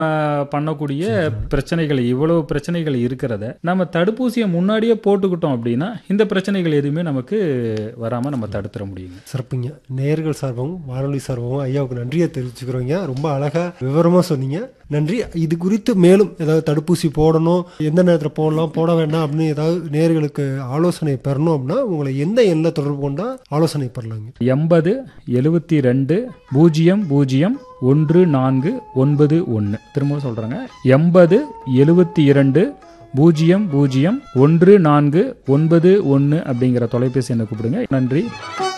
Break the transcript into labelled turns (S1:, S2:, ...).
S1: ஆஹ், பண்ணக்கூடிய பிரச்சனைகள் இவ்வளவு பிரச்சனைகள் இருக்கிறத நம்ம தடுப்பூசியை முன்னாடியே போட்டுக்கிட்டோம் அப்படின்னா இந்த பிரச்சனைகள் எதுவுமே நமக்கு வராம நம்ம தடுத்துற முடியுங்க
S2: சிறப்புங்க நேர்கள் சார்பாகவும் வானொலி சார்பாகவும் ஐயாவுக்கு நன்றியை தெரிவிச்சுக்கிறோங்க ரொம்ப அழகா விவரமா சொன்னீங்க நன்றி இது குறித்து மேலும் ஏதாவது தடுப்பூசி போடணும் எந்த நேரத்தில் போடலாம் போட வேண்டாம் அப்படின்னு ஏதாவது நேர்களுக்கு ஆலோசனை பெறணும் அப்படின்னா உங்களை எந்த எண்ணில் தொடர்பு கொண்டா ஆலோசனை பெறலாங்க
S1: எண்பது எழுபத்தி ரெண்டு பூஜ்ஜியம் பூஜ்ஜியம் ஒன்று நான்கு ஒன்பது ஒன்று திரும்ப சொல்கிறேங்க எண்பது எழுபத்தி இரண்டு பூஜ்ஜியம் பூஜ்ஜியம் ஒன்று நான்கு ஒன்பது ஒன்று அப்படிங்கிற தொலைபேசி எண்ணை கூப்பிடுங்க நன்றி